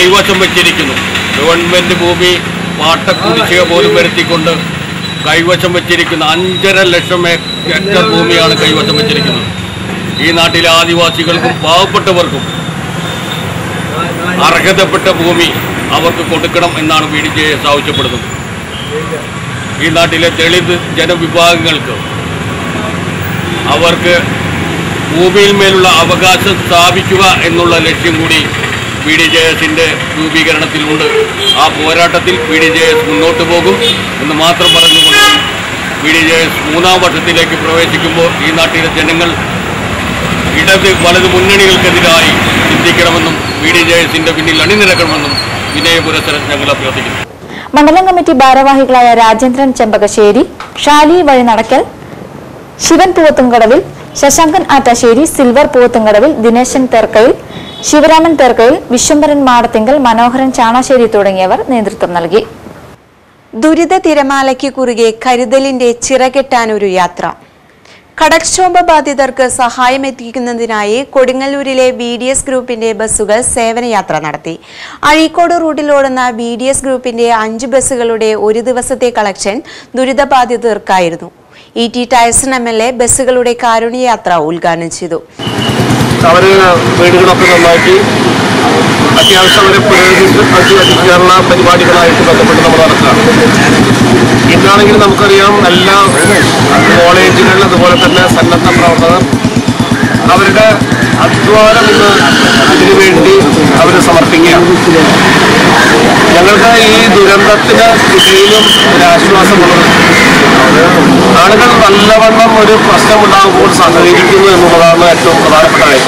കൈവശം വെച്ചിരിക്കുന്നു ഗവൺമെൻറ് ഭൂമി പാട്ടക്കുടിശ്ശിക പോലും വരുത്തിക്കൊണ്ട് കൈവശം വെച്ചിരിക്കുന്ന അഞ്ചര ലക്ഷം ഹെക്- ഹെക്ടർ ഭൂമിയാണ് കൈവശം വെച്ചിരിക്കുന്നത് ഈ നാട്ടിലെ ആദിവാസികൾക്കും പാവപ്പെട്ടവർക്കും അർഹതപ്പെട്ട ഭൂമി അവർക്ക് കൊടുക്കണം എന്നാണ് ബി ഡി ജെ എസ് ആവശ്യപ്പെടുന്നത് ഈ നാട്ടിലെ ദളിത് ജനവിഭാഗങ്ങൾക്ക് അവർക്ക് ഭൂമിയിൽ മേലുള്ള അവകാശം സ്ഥാപിക്കുക എന്നുള്ള ലക്ഷ്യം കൂടി ബി ഡി ജെ എസിൻ്റെ രൂപീകരണത്തിലുണ്ട് ആ പോരാട്ടത്തിൽ ബി ഡി ജെ എസ് മുന്നോട്ട് പോകും എന്ന് മാത്രം പറഞ്ഞുകൊണ്ട് ബി ഡി ജെ എസ് മൂന്നാം വർഷത്തിലേക്ക് പ്രവേശിക്കുമ്പോൾ ഈ നാട്ടിലെ ജനങ്ങൾ ഇടത് വലത് മുന്നണികൾക്കെതിരായി ചിന്തിക്കണമെന്നും ബി ഡി ജെ എസിൻ്റെ പിന്നിൽ അണിനിരക്കണമെന്നും വിനയപുരസരം ഞങ്ങൾ അഭ്യർത്ഥിക്കുന്നു മണ്ഡലം കമ്മിറ്റി ഭാരവാഹികളായ രാജേന്ദ്രൻ ചെമ്പകശ്ശേരി ഷാലി വഴി നടക്കൽ ശിവൻ പൂവത്തുംകടവിൽ ശശാങ്കൻ ആറ്റാശ്ശേരി സിൽവർ പൂവത്തുംകടവിൽ ദിനേശൻ തേർക്കയിൽ ശിവരാമൻ തേർക്കയിൽ വിശ്വംഭരൻ മാടത്തിങ്കൽ മനോഹരൻ ചാണാശ്ശേരി തുടങ്ങിയവർ നേതൃത്വം നൽകി ദുരിത തിരമാലയ്ക്ക് കുറുകെ കരുതലിന്റെ ചിറകെട്ടാനൊരു യാത്ര കടൽക്ഷോഭ ബാധിതർക്ക് സഹായമെത്തിക്കുന്നതിനായി കൊടുങ്ങല്ലൂരിലെ ബി ഡി എസ് ഗ്രൂപ്പിന്റെ ബസ്സുകൾ സേവനയാത്ര നടത്തി അഴീക്കോട് റൂട്ടിലോടുന്ന ബി ഡി എസ് ഗ്രൂപ്പിന്റെ അഞ്ച് ബസ്സുകളുടെ ഒരു ദിവസത്തെ കളക്ഷൻ ദുരിതബാധിതർക്കായിരുന്നു E T Taison M L A ബസ്സുകളുടെ കാരുണ്യയാത്ര ഉദ്ഘാടനം ചെയ്തു അവർ വീടുകളൊക്കെ നന്നാക്കി അത്യാവശ്യം അവരെ പുനരുദ്ധിക്കാനുള്ള പരിപാടികളായിട്ട് ബന്ധപ്പെട്ട് നമ്മൾ നടക്കുകയാണ് ഇന്നാണെങ്കിൽ നമുക്കറിയാം എല്ലാ കോളേജുകൾ അതുപോലെ തന്നെ സന്നദ്ധ പ്രവർത്തകർ അവരുടെ അധ്വാനം ഇന്ന് അതിനു വേണ്ടി അവർ സമർപ്പിക്കുകയാണ് ഞങ്ങൾക്ക് ഈ ദുരന്തത്തിന് ഇടയിലും ഒരു ആശ്വാസമുള്ളത് ആളുകൾ നല്ലവണ്ണം ഒരു പ്രശ്നമുണ്ടാകുമ്പോൾ സഹകരിക്കുന്നു എന്നുള്ളതാണ് ഏറ്റവും പ്രധാനപ്പെട്ട കാര്യം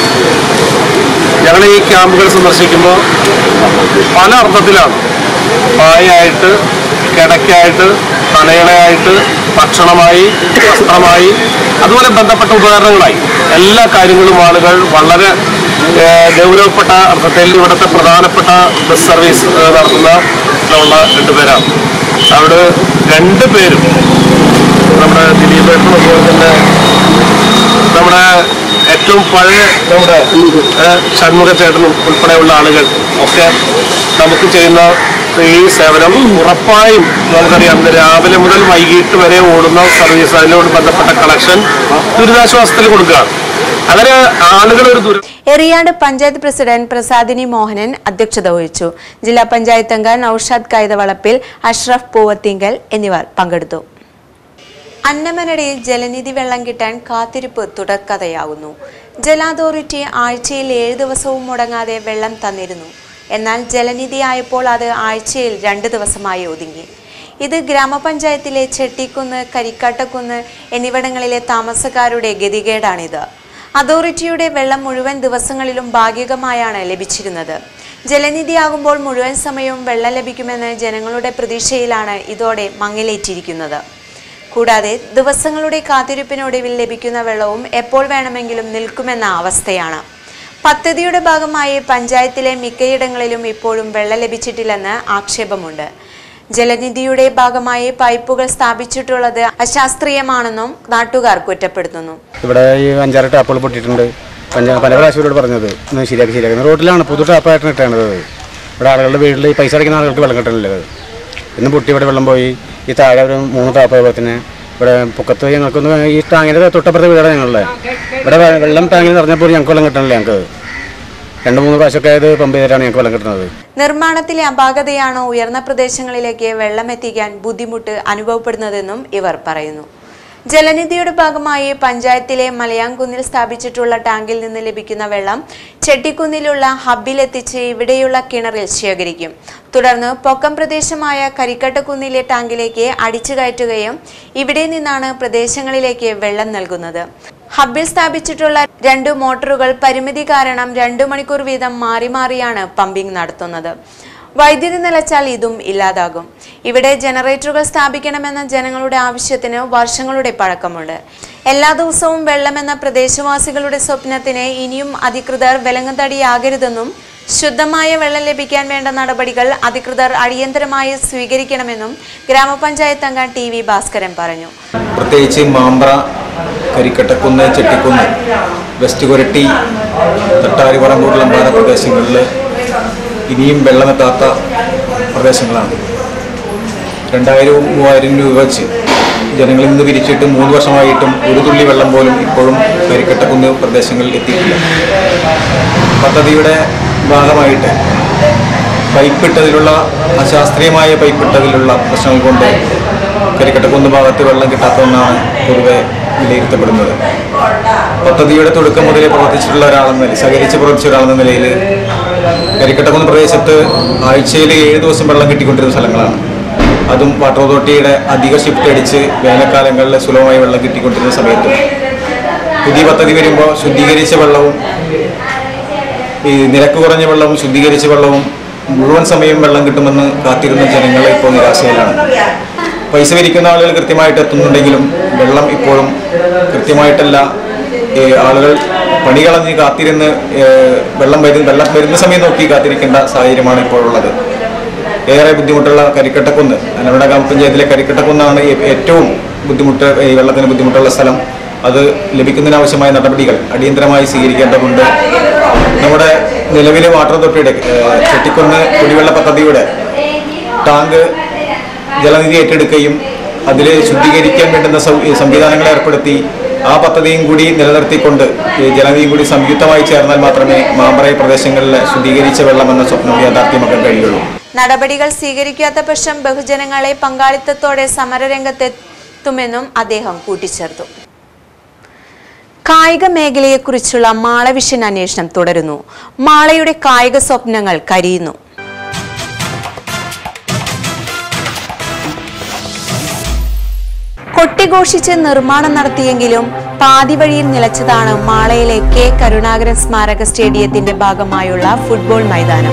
ഞങ്ങൾ ഈ ക്യാമ്പുകൾ സന്ദർശിക്കുമ്പോൾ പല അർത്ഥത്തിലാണ് പായായിട്ട് കിടക്കായിട്ട് തലയിണയായിട്ട് ഭക്ഷണമായി വസ്ത്രമായി അതുപോലെ ബന്ധപ്പെട്ട ഉപകരണങ്ങളായി എല്ലാ കാര്യങ്ങളും ആളുകൾ വളരെ ഏഹ്, ഗൗരവപ്പെട്ട അർത്ഥത്തിൽ ഇവിടുത്തെ പ്രധാനപ്പെട്ട ബസ് സർവീസ് ഏഹ്, നടത്തുന്ന ഉള്ള രണ്ടുപേരാണ് അവിടെ രണ്ട് പേരും നമ്മുടെ ദിലീപേട്ടനും അതുപോലെ തന്നെ നമ്മുടെ ഏറ്റവും പഴയ നമ്മുടെ ഏഹ്, ഷൺമുഖ ചേട്ടനും ഉൾപ്പെടെയുള്ള ആളുകൾ ഒക്കെ നമുക്ക് ചെയ്യുന്ന ഈ സേവനം ഉറപ്പായും നമുക്കറിയാം ഇന്ന് രാവിലെ മുതൽ വൈകിട്ട് വരെ ഓടുന്ന സർവീസ് അതിനോട് ബന്ധപ്പെട്ട കളക്ഷൻ ദുരിതാശ്വാസത്തിൽ കൊടുക്കുകയാണ് അങ്ങനെ ആളുകൾ ഒരു ദുരിത എറിയാട് പഞ്ചായത്ത് പ്രസിഡന്റ് പ്രസാദിനി മോഹനൻ അധ്യക്ഷത വഹിച്ചു ജില്ലാ പഞ്ചായത്ത് അംഗം നൌഷാദ് കൈതവളപ്പിൽ അഷ്റഫ് പൂവത്തിങ്കൽ എന്നിവർ പങ്കെടുത്തു അന്നമനടയിൽ ജലനിധി വെള്ളം കിട്ടാൻ കാത്തിരിപ്പ് തുടർക്കഥയാകുന്നു ജല അതോറിറ്റി ആഴ്ചയിൽ ഏഴ് ദിവസവും മുടങ്ങാതെ വെള്ളം തന്നിരുന്നു എന്നാൽ ജലനിധി ആയപ്പോൾ അത് ആഴ്ചയിൽ രണ്ട് ദിവസമായി ഒതുങ്ങി ഇത് ഗ്രാമപഞ്ചായത്തിലെ ചെട്ടിക്കുന്ന് കരിക്കാട്ടക്കുന്ന് എന്നിവിടങ്ങളിലെ താമസക്കാരുടെ ഗതികേടാണിത് അതോറിറ്റിയുടെ വെള്ളം മുഴുവൻ ദിവസങ്ങളിലും ഭാഗികമായാണ് ലഭിച്ചിരുന്നത് ജലനിധിയാകുമ്പോൾ മുഴുവൻ സമയവും വെള്ളം ലഭിക്കുമെന്ന് ജനങ്ങളുടെ പ്രതീക്ഷയിലാണ് ഇതോടെ മങ്ങലേറ്റിരിക്കുന്നത് കൂടാതെ ദിവസങ്ങളുടെ കാത്തിരിപ്പിനൊടുവിൽ ലഭിക്കുന്ന വെള്ളവും എപ്പോൾ വേണമെങ്കിലും നിൽക്കുമെന്ന അവസ്ഥയാണ് പദ്ധതിയുടെ ഭാഗമായി പഞ്ചായത്തിലെ മിക്കയിടങ്ങളിലും ഇപ്പോഴും വെള്ളം ലഭിച്ചിട്ടില്ലെന്ന് ആക്ഷേപമുണ്ട് ജലനിധിയുടെ ഭാഗമായി പൈപ്പുകൾ സ്ഥാപിച്ചിട്ടുള്ളത് അശാസ്ത്രീയമാണെന്നും നാട്ടുകാർ കുറ്റപ്പെടുത്തുന്നു ഇവിടെ ഈ അഞ്ചാറ് ടാപ്പുകൾ പൊട്ടിയിട്ടുണ്ട് പഞ്ച പല പ്രാവശ്യം ഇവരോട് പറഞ്ഞത് ഒന്ന് ശരിയാക്കി ശരിയാക്കി റോഡിലാണ് പുതു ടാപ്പായിട്ടാണ് ഇട്ടേണ്ടത് ഇവിടെ ആളുകളുടെ വീട്ടിൽ ഈ പൈസ അടയ്ക്കുന്ന ആളുകൾക്ക് വെള്ളം കിട്ടണില്ല ഇത് ഇന്ന് പൊട്ടി ഇവിടെ വെള്ളം പോയി ഈ താഴെ ഒരു മൂന്ന് ടാപ്പ് അതുപോലെ തന്നെ ഇവിടെ പൊക്കത്ത് ഞങ്ങൾക്കൊന്ന് ഈ ടാങ്കിൻ്റെ തൊട്ടപ്പുറത്തെ വീടാണ് ഞങ്ങളുടെ ഇവിടെ വെ- വെള്ളം ടാങ്കിൽ നിറഞ്ഞപ്പോൾ ഞങ്ങൾക്ക് വെള്ളം കിട്ടണില്ല ഞങ്ങൾക്ക് രണ്ട് മൂന്ന് പ്രാവശ്യമൊക്കെ ഇത് പമ്പ് ചെയ്തിട്ടാണ് ഞങ്ങൾക്ക് വെള്ളം കിട്ടുന്നത് നിർമ്മാണത്തിലെ അപാകതയാണോ ഉയർന്ന പ്രദേശങ്ങളിലേക്ക് വെള്ളം എത്തിക്കാൻ ബുദ്ധിമുട്ട് അനുഭവപ്പെടുന്നതെന്നും ഇവർ പറയുന്നു ജലനിധിയുടെ ഭാഗമായി പഞ്ചായത്തിലെ മലയാങ്കുന്നിൽ സ്ഥാപിച്ചിട്ടുള്ള ടാങ്കിൽ നിന്ന് ലഭിക്കുന്ന വെള്ളം ചെട്ടിക്കുന്നിലുള്ള ഹബ്ബിലെത്തിച്ച് ഇവിടെയുള്ള കിണറിൽ ശേഖരിക്കും തുടർന്ന് പൊക്കം പ്രദേശമായ കരിക്കട്ടക്കുന്നിലെ ടാങ്കിലേക്ക് അടിച്ചു കയറ്റുകയും ഇവിടെ നിന്നാണ് പ്രദേശങ്ങളിലേക്ക് വെള്ളം നൽകുന്നത് ഹബ്ബിൽ സ്ഥാപിച്ചിട്ടുള്ള രണ്ട് മോട്ടോറുകൾ പരിമിതി കാരണം രണ്ടു മണിക്കൂർ വീതം മാറി മാറിയാണ് പമ്പിംഗ് നടത്തുന്നത് വൈദ്യുതി നിലച്ചാൽ ഇതും ഇല്ലാതാകും ഇവിടെ ജനറേറ്ററുകൾ സ്ഥാപിക്കണമെന്ന ജനങ്ങളുടെ ആവശ്യത്തിന് വർഷങ്ങളുടെ പഴക്കമുണ്ട് എല്ലാ ദിവസവും വെള്ളമെന്ന പ്രദേശവാസികളുടെ സ്വപ്നത്തിന് ഇനിയും അധികൃതർ വിലങ്ങുതടിയാകരുതെന്നും ശുദ്ധമായ വെള്ളം ലഭിക്കാൻ വേണ്ട നടപടികൾ അധികൃതർ അടിയന്തരമായി സ്വീകരിക്കണമെന്നും ഗ്രാമപഞ്ചായത്ത് അംഗം ടി വി ഭാസ്കരൻ പറഞ്ഞു പ്രത്യേകിച്ച് മാമ്പ്ര കരിക്കട്ടക്കുന്ന് ചെട്ടിക്കുന്ന് വെസ്റ്റ് കൊരട്ടി തട്ടാരിപ്പറമ്പ് കുളമ്പാറ പ്രദേശങ്ങളിൽ ഇനിയും വെള്ളമെത്താത്ത പ്രദേശങ്ങളാണ് രണ്ടായിരവും മൂവായിരം രൂപ വെച്ച് ജനങ്ങളിൽ നിന്ന് പിരിച്ചിട്ട് മൂന്ന് വർഷമായിട്ടും ഒരു തുള്ളി വെള്ളം പോലും ഇപ്പോഴും കരിക്കട്ടക്കുന്ന് പ്രദേശങ്ങളിൽ എത്തിയിട്ടില്ല പദ്ധതിയുടെ ഭാഗമായിട്ട് പൈപ്പിട്ടതിലുള്ള അശാസ്ത്രീയമായ പൈപ്പിട്ടതിലുള്ള പ്രശ്നങ്ങൾ കൊണ്ട് കരിക്കട്ടക്കുന്ന് ഭാഗത്ത് വെള്ളം കിട്ടാത്തതെന്നാണ് പൊതുവെ വിലയിരുത്തപ്പെടുന്നത് പദ്ധതിയുടെ തുടക്കം മുതലേ പ്രവർത്തിച്ചിട്ടുള്ള ഒരാളെന്ന നിലയിൽ സഹകരിച്ച് പ്രവർത്തിച്ച ഒരാളെന്ന നിലയിൽ കരിക്കട്ടക്കുന്ന് പ്രദേശത്ത് ആഴ്ചയിൽ ഏഴ് ദിവസം വെള്ളം കിട്ടിക്കൊണ്ടിരുന്ന സ്ഥലങ്ങളാണ് അതും വാട്ടർ അതോറിറ്റിയുടെ അധിക ഷിഫ്റ്റ് അടിച്ച് വേനൽക്കാലങ്ങളിൽ സുലഭമായി വെള്ളം കിട്ടിക്കൊണ്ടിരുന്ന സമയത്തും പുതിയ പദ്ധതി വരുമ്പോൾ ശുദ്ധീകരിച്ച വെള്ളവും ഈ നിരക്ക് കുറഞ്ഞ വെള്ളവും ശുദ്ധീകരിച്ച വെള്ളവും മുഴുവൻ സമയം വെള്ളം കിട്ടുമെന്ന് കാത്തിരുന്ന ജനങ്ങൾ ഇപ്പോൾ നിരാശയിലാണ് പൈസ വിരിക്കുന്ന ആളുകൾ കൃത്യമായിട്ട് എത്തുന്നുണ്ടെങ്കിലും വെള്ളം ഇപ്പോഴും കൃത്യമായിട്ടല്ല ഈ ആളുകൾ പണി കളഞ്ഞ് കാത്തിരുന്ന് ഏ, വെള്ളം വരുന്ന വെള്ളം വരുന്ന സമയം നോക്കി കാത്തിരിക്കേണ്ട സാഹചര്യമാണ് ഇപ്പോഴുള്ളത് ഏറെ ബുദ്ധിമുട്ടുള്ള കരിക്കട്ടക്കുന്ന് അനവട ഗ്രാമപഞ്ചായത്തിലെ കരിക്കട്ടക്കുന്നാണ് ഏ- ഏറ്റവും ബുദ്ധിമുട്ട് ഈ വെള്ളത്തിന് ബുദ്ധിമുട്ടുള്ള സ്ഥലം അത് ലഭിക്കുന്നതിനാവശ്യമായ നടപടികൾ അടിയന്തരമായി സ്വീകരിക്കേണ്ടതുണ്ട് നമ്മുടെ നിലവിലെ വാട്ടർ അതോറിറ്റിയുടെ ഏഹ്, ചെട്ടിക്കുന്ന് കുടിവെള്ള പദ്ധതിയുടെ ടാങ്ക് ജലനിധി ഏറ്റെടുക്കുകയും അതിൽ ശുദ്ധീകരിക്കാൻ വേണ്ടുന്ന സൗ- സംവിധാനങ്ങൾ ഏർപ്പെടുത്തി ആ പദ്ധതിയും കൂടി നിലനിർത്തിക്കൊണ്ട് ഈ ജലനിധിയും കൂടി സംയുക്തമായി ചേർന്നാൽ മാത്രമേ മാമ്പറ പ്രദേശങ്ങളിലെ ശുദ്ധീകരിച്ച വെള്ളം എന്ന സ്വപ്നം യാഥാർത്ഥ്യമാക്കാൻ കഴിയുള്ളൂ നടപടികൾ സ്വീകരിക്കാത്ത പക്ഷം ബഹുജനങ്ങളെ പങ്കാളിത്തത്തോടെ സമരരംഗത്തെത്തുമെന്നും അദ്ദേഹം കൂട്ടിച്ചേർത്തു കായിക മേഖലയെക്കുറിച്ചുള്ള മാളവിഷൻ അന്വേഷണം തുടരുന്നു മാളയുടെ കായിക സ്വപ്നങ്ങൾ കരിയുന്നു കൊട്ടിഘോഷിച്ച് നിർമ്മാണം നടത്തിയെങ്കിലും പാതി വഴിയിൽ നിലച്ചതാണ് മാളയിലെ കെ കരുണാകരൻ സ്മാരക സ്റ്റേഡിയത്തിന്റെ ഭാഗമായുള്ള ഫുട്ബോൾ മൈതാനം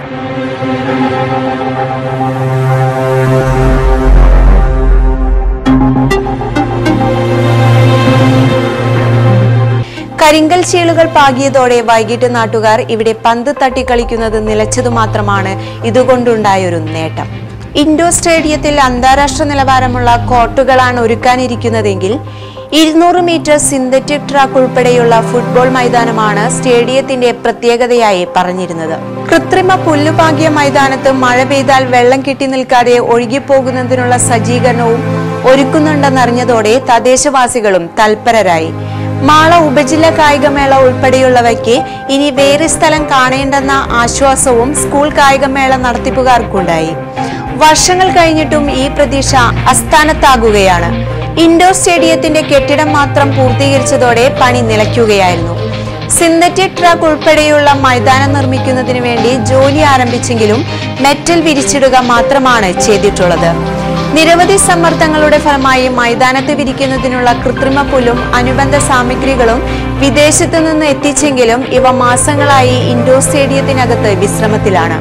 കരിങ്കൽ ചീളുകൾ പാകിയതോടെ വൈകിട്ട് നാട്ടുകാർ ഇവിടെ പന്ത് തട്ടിക്കളിക്കുന്നത് നിലച്ചതു മാത്രമാണ് ഇതുകൊണ്ടുണ്ടായൊരു നേട്ടം ഇൻഡോർ സ്റ്റേഡിയത്തിൽ അന്താരാഷ്ട്ര നിലവാരമുള്ള കോർട്ടുകളാണ് ഒരുക്കാനിരിക്കുന്നതെങ്കിൽ ഇരുന്നൂറ് മീറ്റർ സിന്തറ്റിക് ട്രാക്ക് ഉൾപ്പെടെയുള്ള ഫുട്ബോൾ മൈതാനമാണ് സ്റ്റേഡിയത്തിന്റെ പ്രത്യേകതയായി പറഞ്ഞിരുന്നത് കൃത്രിമ പുല്ലുപാകിയ മൈതാനത്ത് മഴ പെയ്താൽ വെള്ളം കെട്ടി നിൽക്കാതെ ഒഴുകിപ്പോകുന്നതിനുള്ള സജ്ജീകരണവും ഒരുക്കുന്നുണ്ടെന്നറിഞ്ഞതോടെ തദ്ദേശവാസികളും തൽപരരായി മാള ഉപജില്ലാ കായികമേള ഉൾപ്പെടെയുള്ളവയ്ക്ക് ഇനി വേറെ സ്ഥലം കാണേണ്ടെന്ന ആശ്വാസവും സ്കൂൾ കായികമേള നടത്തിപ്പുകാർക്കുണ്ടായി വർഷങ്ങൾ കഴിഞ്ഞിട്ടും ഈ പ്രതീക്ഷ അസ്ഥാനത്താകുകയാണ് ഇൻഡോർ സ്റ്റേഡിയത്തിന്റെ കെട്ടിടം മാത്രം പൂർത്തീകരിച്ചതോടെ പണി നിലയ്ക്കുകയായിരുന്നു സിന്തറ്റിക് ട്രാക്ക് ഉൾപ്പെടെയുള്ള മൈതാനം നിർമ്മിക്കുന്നതിന് വേണ്ടി ജോലി ആരംഭിച്ചെങ്കിലും മെറ്റൽ വിരിച്ചിടുക മാത്രമാണ് ചെയ്തിട്ടുള്ളത് നിരവധി സമ്മർദ്ദങ്ങളുടെ ഫലമായി മൈതാനത്ത് വിരിക്കുന്നതിനുള്ള കൃത്രിമ പുല്ലും അനുബന്ധ സാമഗ്രികളും വിദേശത്തു നിന്ന് എത്തിച്ചെങ്കിലും ഇവ മാസങ്ങളായി ഇൻഡോർ സ്റ്റേഡിയത്തിനകത്ത് വിശ്രമത്തിലാണ്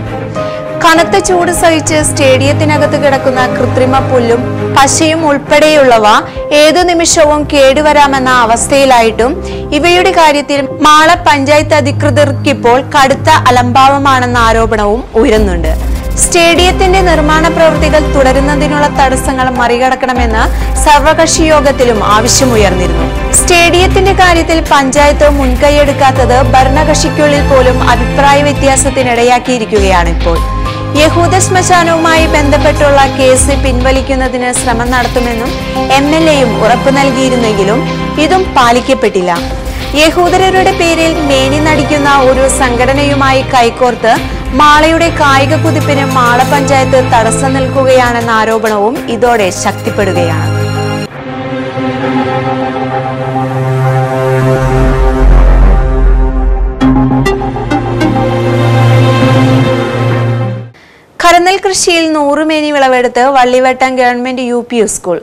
കനത്ത ചൂട് സഹിച്ച് സ്റ്റേഡിയത്തിനകത്ത് കിടക്കുന്ന കൃത്രിമ പുല്ലും പശയും ഉൾപ്പെടെയുള്ളവ ഏതു നിമിഷവും കേടുവരാമെന്ന അവസ്ഥയിലായിട്ടും ഇവയുടെ കാര്യത്തിൽ മാള പഞ്ചായത്ത് അധികൃതർക്കിപ്പോൾ കടുത്ത അലംഭാവമാണെന്ന ആരോപണവും ഉയരുന്നുണ്ട് സ്റ്റേഡിയത്തിന്റെ നിർമ്മാണ പ്രവൃത്തികൾ തുടരുന്നതിനുള്ള തടസ്സങ്ങൾ മറികടക്കണമെന്ന് സർവകക്ഷി യോഗത്തിലും ആവശ്യമുയർന്നിരുന്നു സ്റ്റേഡിയത്തിന്റെ കാര്യത്തിൽ പഞ്ചായത്ത് മുൻകൈയെടുക്കാത്തത് ഭരണകക്ഷിക്കുള്ളിൽ പോലും അഭിപ്രായ വ്യത്യാസത്തിനിടയാക്കിയിരിക്കുകയാണ് ഇപ്പോൾ യഹൂദ ശ്മശാനവുമായി ബന്ധപ്പെട്ടുള്ള കേസ് പിൻവലിക്കുന്നതിന് ശ്രമം നടത്തുമെന്നും എം എൽ എയും ഉറപ്പു നൽകിയിരുന്നെങ്കിലും ഇതും പാലിക്കപ്പെട്ടില്ല യഹൂദരരുടെ പേരിൽ മേനി നടിക്കുന്ന ഒരു സംഘടനയുമായി കൈകോർത്ത് മാളയുടെ കായിക കുതിപ്പിന് മാള പഞ്ചായത്ത് തടസ്സം നിൽക്കുകയാണെന്ന ആരോപണവും ഇതോടെ ശക്തിപ്പെടുകയാണ് കരനെൽ കൃഷിയിൽ നൂറുമേനി വിളവെടുത്ത് Vallivattam government U P school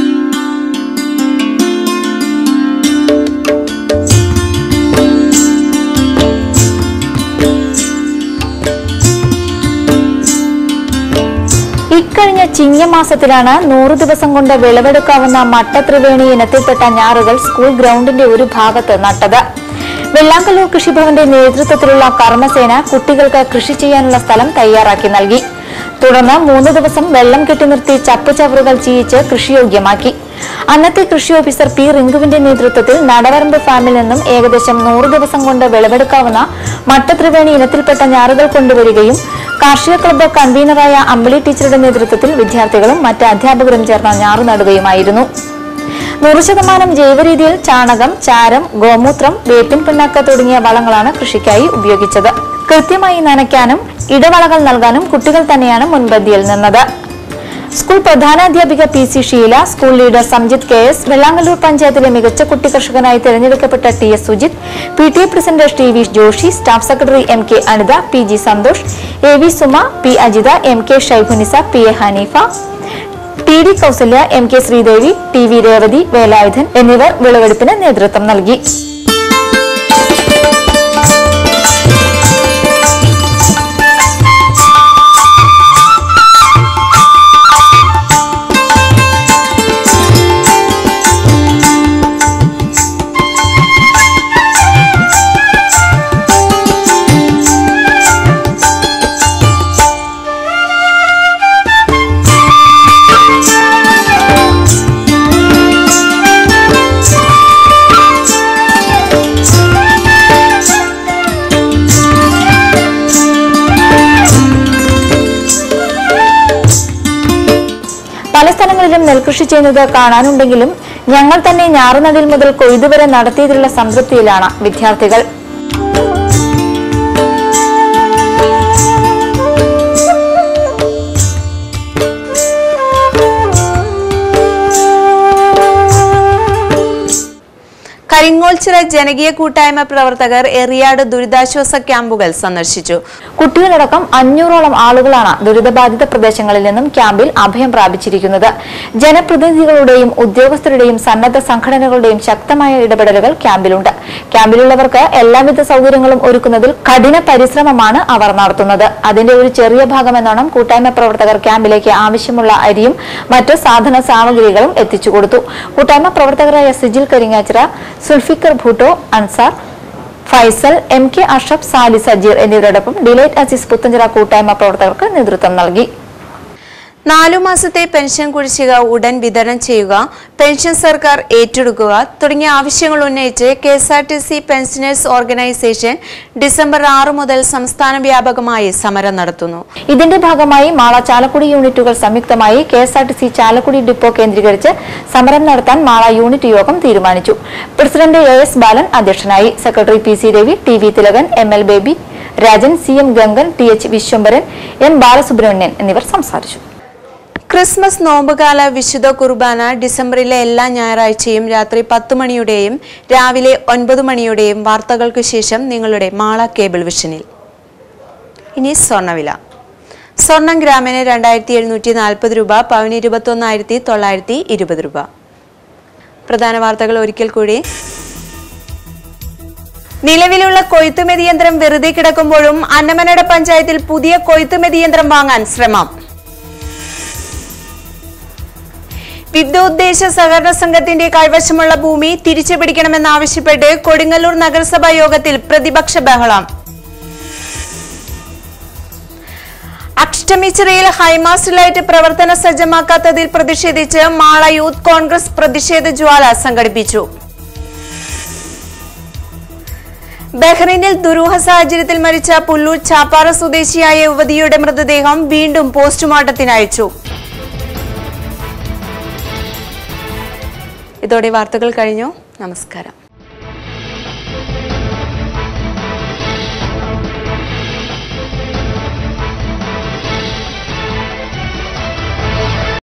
ഇക്കഴിഞ്ഞ ചിങ്ങമാസത്തിലാണ് നൂറു ദിവസം കൊണ്ട് വിളവെടുക്കാവുന്ന മട്ടത്രിവേണി ഇനത്തിൽപ്പെട്ട ഞാറുകൾ സ്കൂൾ ഗ്രൗണ്ടിന്റെ ഒരു ഭാഗത്ത് നട്ടത് വെള്ളാങ്കല്ലൂർ കൃഷിഭവന്റെ നേതൃത്വത്തിലുള്ള കർമ്മസേന കുട്ടികൾക്ക് കൃഷി ചെയ്യാനുള്ള സ്ഥലം തയ്യാറാക്കി നൽകി തുടർന്ന് മൂന്ന് ദിവസം വെള്ളം കെട്ടി നിർത്തി ചപ്പ് ചവറുകൾ ചീയിച്ച് കൃഷിയോഗ്യമാക്കി അന്നത്തെ കൃഷി ഓഫീസർ പി റിങ്കുവിന്റെ നേതൃത്വത്തിൽ നടവരമ്പ് ഫാമിൽ നിന്നും ഏകദേശം നൂറ് ദിവസം കൊണ്ട് വിളവെടുക്കാവുന്ന മട്ടത്രിവേണി ഇനത്തിൽപ്പെട്ട ഞാറുകൾ കൊണ്ടുവരികയും കാർഷിക ക്ലബ്ബ് കൺവീനറായ അമ്പിളി ടീച്ചറുടെ നേതൃത്വത്തിൽ വിദ്യാർത്ഥികളും മറ്റ് അധ്യാപകരും ചേർന്ന് ഞാറു നടുകയുമായിരുന്നു നൂറ് ശതമാനം ജൈവരീതിയിൽ ചാണകം ചാരം ഗോമൂത്രം വേപ്പിൻ പിണ്ണാക്ക തുടങ്ങിയ വളങ്ങളാണ് കൃഷിക്കായി ഉപയോഗിച്ചത് കൃത്യമായി നനയ്ക്കാനും ഇടവളകൾ നൽകാനും കുട്ടികൾ തന്നെയാണ് മുൻപന്തിയിൽ നിന്നത് സ്കൂൾ പ്രധാനാധ്യാപിക P C Sheela school leader Samjith K S Vellangallur പഞ്ചായത്തിലെ മികച്ച കുട്ടി കർഷകനായി തെരഞ്ഞെടുക്കപ്പെട്ട T S Sujith P T A president T V Joshi staff secretary M K Anitha P G Santhosh A V Suma P Ajitha M K Shaifunisa P A Haneefa T D Kousalya M K Sreedevi T V Revathi Velayudhan എന്നിവർ വിളവെടുപ്പിന് നേതൃത്വം നൽകി പല സ്ഥലങ്ങളിലും നെൽകൃഷി ചെയ്യുന്നത് കാണാനുണ്ടെങ്കിലും ഞങ്ങൾ തന്നെ ഞാറുനടിൽ മുതൽ കൊയ്തുവരെ നടത്തിയതിലുള്ള സംതൃപ്തിയിലാണ് വിദ്യാർത്ഥികൾ കരിങ്ങോൾച്ചിറ ജനകീയ കൂട്ടായ്മ പ്രവർത്തകർ എറിയാട് ദുരിതാശ്വാസ ക്യാമ്പുകൾ സന്ദർശിച്ചു കുട്ടികളടക്കം അഞ്ഞൂറോളം ആളുകളാണ് ദുരിതബാധിത പ്രദേശങ്ങളിൽ നിന്നും ക്യാമ്പിൽ അഭയം പ്രാപിച്ചിരിക്കുന്നത് ജനപ്രതിനിധികളുടെയും ഉദ്യോഗസ്ഥരുടെയും സന്നദ്ധ സംഘടനകളുടെയും ശക്തമായ ഇടപെടലുകൾ ക്യാമ്പിലുണ്ട് ക്യാമ്പിലുള്ളവർക്ക് എല്ലാവിധ സൗകര്യങ്ങളും ഒരുക്കുന്നതിൽ കഠിന പരിശ്രമമാണ് അവർ നടത്തുന്നത് അതിന്റെ ഒരു ചെറിയ ഭാഗമെന്നോണം കൂട്ടായ്മ പ്രവർത്തകർ ക്യാമ്പിലേക്ക് ആവശ്യമുള്ള അരിയും മറ്റ് സാധന സാമഗ്രികളും എത്തിച്ചു കൊടുത്തു കൂട്ടായ്മ പ്രവർത്തകരായ സിജിൽ കരിങ്ങാച്ചിറ സുൽഫിക്കർ ഭൂട്ടോ അൻസാർ ഫൈസൽ എം കെ അഷഫ് സാലി സജീർ എന്നിവരോടൊപ്പം ഡിലൈറ്റ് അസീസ് പുത്തഞ്ചിറ കൂട്ടായ്മ പ്രവർത്തകർക്ക് നേതൃത്വം നൽകി നാലു മാസത്തെ പെൻഷൻ കുടിശ്ശിക ഉടൻ വിതരണം ചെയ്യുക പെൻഷൻ സർക്കാർ ഏറ്റെടുക്കുക തുടങ്ങിയ ആവശ്യങ്ങൾ ഉന്നയിച്ച് K S R T C pensioners organisation December ആറ് മുതൽ സംസ്ഥാന വ്യാപകമായി സമരം നടത്തുന്നു ഇതിന്റെ ഭാഗമായി മാള ചാലക്കുടി യൂണിറ്റുകൾ സംയുക്തമായി K S R T C Chalakudy depot കേന്ദ്രീകരിച്ച് സമരം നടത്താൻ മാള യൂണിറ്റ് യോഗം തീരുമാനിച്ചു പ്രസിഡന്റ് എ എസ് ബാലൻ അധ്യക്ഷനായി secretary P C Ravi T V Thilakan M L Baby Rajan C M Gangan T H Viswambharan M Balasubramanian എന്നിവർ സംസാരിച്ചു ക്രിസ്മസ് നോമ്പുകാല വിശുദ്ധ കുർബാന ഡിസംബറിലെ എല്ലാ ഞായറാഴ്ചയും രാത്രി പത്ത് മണിയുടെയും രാവിലെ ഒൻപത് മണിയുടെയും വാർത്തകൾക്ക് ശേഷം നിങ്ങളുടെ മാള കേബിൾ വിഷനിൽ ഇനി സ്വർണ്ണവില സ്വർണം ഗ്രാമിന് രണ്ടായിരത്തി എഴുന്നൂറ്റി നാൽപ്പത് രൂപ പവന് ഇരുപത്തൊന്നായിരത്തി തൊള്ളായിരത്തി ഇരുപത് രൂപ പ്രധാന വാർത്തകൾ ഒരിക്കൽ കൂടി നിലവിലുള്ള കൊയ്ത്തുമെതി യന്ത്രം വെറുതെ കിടക്കുമ്പോഴും അന്നമനട പഞ്ചായത്തിൽ പുതിയ കൊയ്ത്തുമെതി യന്ത്രം വാങ്ങാൻ ശ്രമം വിദ്യോദ്ദേശ സഹകരണ സംഘത്തിന്റെ കൈവശമുള്ള ഭൂമി തിരിച്ചുപിടിക്കണമെന്നാവശ്യപ്പെട്ട് കൊടുങ്ങല്ലൂർ നഗരസഭാ യോഗത്തിൽ പ്രതിപക്ഷ ബഹളം അഷ്ടമിച്ചിറയിൽ ഹൈമാസ്റ്റ് ലൈറ്റ് പ്രവർത്തന സജ്ജമാക്കാത്തതിൽ പ്രതിഷേധിച്ച് മാള യൂത്ത് കോൺഗ്രസ് പ്രതിഷേധ ജ്വാല സംഘടിപ്പിച്ചു ബഹ്റൈനിൽ ദുരൂഹ സാഹചര്യത്തിൽ മരിച്ച പുല്ലൂർ ചാപ്പാറ സ്വദേശിയായ യുവതിയുടെ മൃതദേഹം വീണ്ടും പോസ്റ്റ്മോർട്ടത്തിന് അയച്ചു ഇതോടെ വാർത്തകൾ കഴിഞ്ഞു നമസ്കാരം